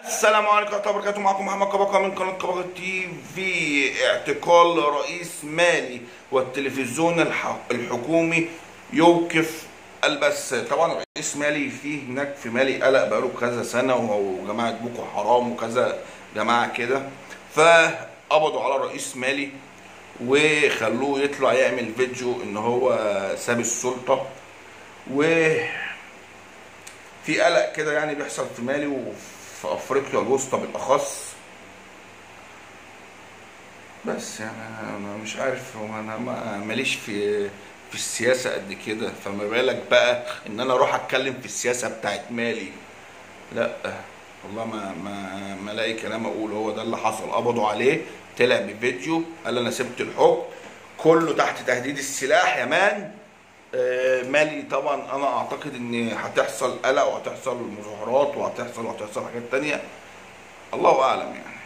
السلام عليكم ورحمة الله وبركاته معكم محمد كبكة من قناة كبكة تي في اعتقال رئيس مالي والتلفزيون الح- الحكومي يوقف البث طبعا رئيس مالي فيه هناك في مالي قلق بقاله كذا سنة وجماعة بوكو حرام وكذا جماعة كده فقبضوا على رئيس مالي وخلوه يطلع يعمل فيديو ان هو ساب السلطة و في قلق كده يعني بيحصل في مالي وفي افريقيا الوسطى بالاخص بس يعني انا أنا مش عارف هو انا ما- ماليش في في السياسه قد كده فما بالك بقى ان انا اروح اتكلم في السياسه بتاعت مالي لا والله ما ما ما الاقي كلام اقول هو ده اللي حصل قبضوا عليه طلع بفيديو قال انا سبت الحكم كله تحت تهديد السلاح يا مان آه، مالي طبعا انا اعتقد ان هتحصل قلق وهتحصل مظاهرات وهتحصل وهتحصل حاجات تانية الله اعلم يعني